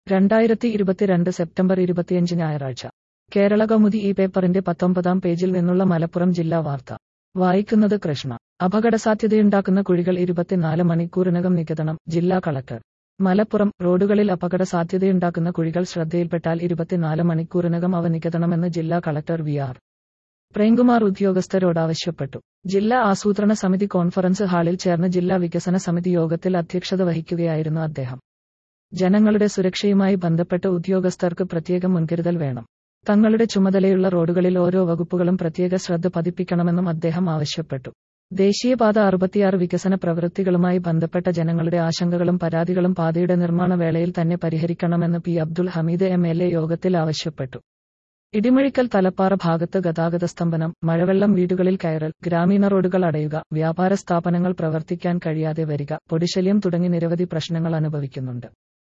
രണ്ടായിരത്തി ഇരുപത്തിരണ്ട് സെപ്റ്റംബർ ഇരുപത്തിയഞ്ച് ഞായറാഴ്ച കേരള കൗമുദി ഈ പേപ്പറിന്റെ പത്തൊമ്പതാം പേജിൽ നിന്നുള്ള മലപ്പുറം ജില്ലാ വാർത്ത വായിക്കുന്നത് കൃഷ്ണ അപകടസാധ്യതയുണ്ടാക്കുന്ന കുഴികൾ ഇരുപത്തിനാല് മണിക്കൂറിനകം നികത്തണം ജില്ലാ കളക്ടർ മലപ്പുറം റോഡുകളിൽ അപകട സാധ്യതയുണ്ടാക്കുന്ന കുഴികൾ ശ്രദ്ധയിൽപ്പെട്ടാൽ ഇരുപത്തിനാല് മണിക്കൂറിനകം അവ നികത്തണമെന്ന് ജില്ലാ കളക്ടർ വി ആർ പ്രേംകുമാർ ഉദ്യോഗസ്ഥരോട് ആവശ്യപ്പെട്ടു ജില്ലാ ആസൂത്രണ സമിതി കോൺഫറൻസ് ഹാളിൽ ചേർന്ന ജില്ലാ വികസന സമിതി യോഗത്തിൽ അധ്യക്ഷത വഹിക്കുകയായിരുന്നു അദ്ദേഹം ജനങ്ങളുടെ സുരക്ഷയുമായി ബന്ധപ്പെട്ട് ഉദ്യോഗസ്ഥർക്ക് പ്രത്യേക മുൻകരുതൽ വേണം തങ്ങളുടെ ചുമതലയുള്ള റോഡുകളിൽ ഓരോ വകുപ്പുകളും പ്രത്യേക ശ്രദ്ധ പതിപ്പിക്കണമെന്നും അദ്ദേഹം ആവശ്യപ്പെട്ടു ദേശീയപാത അറുപത്തിയാറ് വികസന പ്രവൃത്തികളുമായി ബന്ധപ്പെട്ട ജനങ്ങളുടെ ആശങ്കകളും പരാതികളും പാതയുടെ നിർമ്മാണ വേളയിൽ തന്നെ പരിഹരിക്കണമെന്ന് P Abdul Hameed M L A യോഗത്തിൽ ആവശ്യപ്പെട്ടു ഇടിമഴിക്കൽ തലപ്പാറ ഭാഗത്ത് ഗതാഗത സ്തംഭനം മഴവെള്ളം വീടുകളിൽ കയറൽ ഗ്രാമീണ റോഡുകൾ അടയുക വ്യാപാര സ്ഥാപനങ്ങൾ പ്രവർത്തിക്കാൻ കഴിയാതെ വരിക പൊടിശല്യം തുടങ്ങി നിരവധി പ്രശ്നങ്ങൾ അനുഭവിക്കുന്നുണ്ട്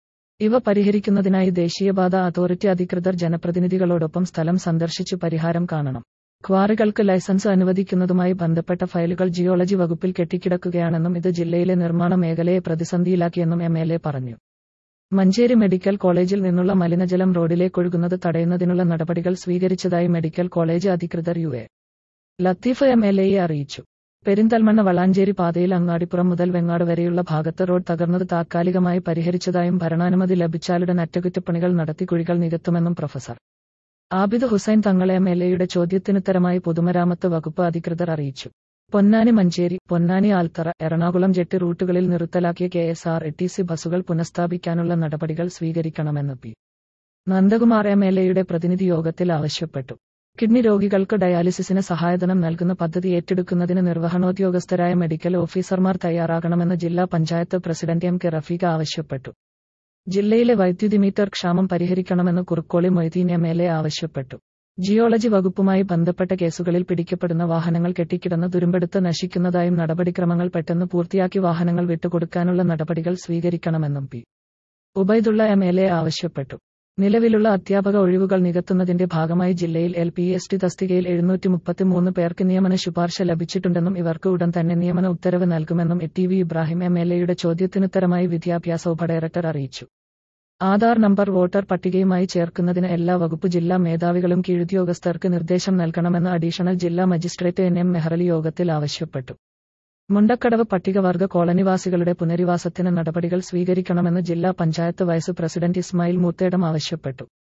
ഇവ പരിഹരിക്കുന്നതിനായി ദേശീയപാത അതോറിറ്റി അധികൃതർ ജനപ്രതിനിധികളോടൊപ്പം സ്ഥലം സന്ദർശിച്ചു പരിഹാരം കാണണം ക്വാറികൾക്ക് ലൈസൻസ് അനുവദിക്കുന്നതുമായി ബന്ധപ്പെട്ട ഫയലുകൾ ജിയോളജി വകുപ്പിൽ കെട്ടിക്കിടക്കുകയാണെന്നും ഇത് ജില്ലയിലെ നിർമ്മാണ മേഖലയെ പ്രതിസന്ധിയിലാക്കിയെന്നും എം എൽ എ പറഞ്ഞു മഞ്ചേരി മെഡിക്കൽ കോളേജിൽ നിന്നുള്ള മലിനജലം റോഡിലേക്കൊഴുകുന്നത് തടയുന്നതിനുള്ള നടപടികൾ സ്വീകരിച്ചതായി മെഡിക്കൽ കോളേജ് അധികൃതർ U A Latheef M L എയെ അറിയിച്ചു പെരിന്തൽമണ്ണ വളാഞ്ചേരി പാതയിൽ അങ്ങാടിപ്പുറം മുതൽ വെങ്ങാട് വരെയുള്ള ഭാഗത്ത് റോഡ് തകർന്നത് താത്കാലികമായി പരിഹരിച്ചതായും ഭരണാനുമതി ലഭിച്ചാലുടൻ അറ്റകുറ്റപ്പണികൾ നടത്തി കുഴികൾ നികത്തുമെന്നും പ്രൊഫസർ ആബിദ് ഹുസൈൻ തങ്ങൾ എം എൽ എയുടെ ചോദ്യത്തിനുത്തരമായി പൊതുമരാമത്ത് വകുപ്പ് അധികൃതർ അറിയിച്ചു പൊന്നാനി മഞ്ചേരി പൊന്നാനി ആൽത്തറ എറണാകുളം ജെട്ടി റൂട്ടുകളിൽ നിർത്തലാക്കിയ K S R T C ബസുകൾ പുനഃസ്ഥാപിക്കാനുള്ള നടപടികൾ സ്വീകരിക്കണമെന്ന് പി നന്ദകുമാർ എം എൽ എയുടെ പ്രതിനിധി യോഗത്തിൽ ആവശ്യപ്പെട്ടു കിഡ്നി രോഗികൾക്ക് ഡയാലിസിസിന് സഹായധനം നൽകുന്ന പദ്ധതി ഏറ്റെടുക്കുന്നതിന് നിർവഹണോദ്യോഗസ്ഥരായ മെഡിക്കൽ ഓഫീസർമാർ തയ്യാറാകണമെന്ന് ജില്ലാ panchayat president M K Rafeeqa ആവശ്യപ്പെട്ടു ജില്ലയിലെ വൈദ്യുതി മീറ്റർ ക്ഷാമം പരിഹരിക്കണമെന്ന് Kurukkoli Moideen M L A ആവശ്യപ്പെട്ടു ജിയോളജി വകുപ്പുമായി ബന്ധപ്പെട്ട കേസുകളിൽ പിടിക്കപ്പെടുന്ന വാഹനങ്ങൾ കെട്ടിക്കിടന്ന് തുരുമ്പെടുത്ത് നശിക്കുന്നതായും നടപടിക്രമങ്ങൾ പെട്ടെന്ന് പൂർത്തിയാക്കി വാഹനങ്ങൾ വിട്ടുകൊടുക്കാനുള്ള നടപടികൾ സ്വീകരിക്കണമെന്നും P Ubaidulla M L A ആവശ്യപ്പെട്ടു നിലവിലുള്ള അധ്യാപക ഒഴിവുകൾ നികത്തുന്നതിന്റെ ഭാഗമായി ജില്ലയിൽ എൽ പി എസ് ടി തസ്തികയിൽ എഴുന്നൂറ്റി മുപ്പത്തിമൂന്ന് പേർക്ക് നിയമന ശുപാർശ ലഭിച്ചിട്ടുണ്ടെന്നും ഇവർക്ക് ഉടൻ തന്നെ നിയമന ഉത്തരവ് നൽകുമെന്നും A T V Ibrahim M L എയുടെ ചോദ്യത്തിനുത്തരമായി വിദ്യാഭ്യാസ ഉപഡയറക്ടർ അറിയിച്ചു ആധാർ നമ്പർ വോട്ടർ പട്ടികയുമായി ചേർക്കുന്നതിന് എല്ലാ വകുപ്പ് ജില്ലാ മേധാവികളും കീഴുദ്യോഗസ്ഥർക്ക് നിർദ്ദേശം നൽകണമെന്ന് അഡീഷണൽ ജില്ലാ മജിസ്ട്രേറ്റ് എൻ എം മെഹ്റലി യോഗത്തിൽ ആവശ്യപ്പെട്ടു മുണ്ടക്കടവ് പട്ടികവർഗ കോളനിവാസികളുടെ പുനരധിവാസത്തിന് നടപടികൾ സ്വീകരിക്കണമെന്ന് ജില്ലാ പഞ്ചായത്ത് വൈസ് പ്രസിഡന്റ് ഇസ്മായിൽ മൂത്തേടം ആവശ്യപ്പെട്ടു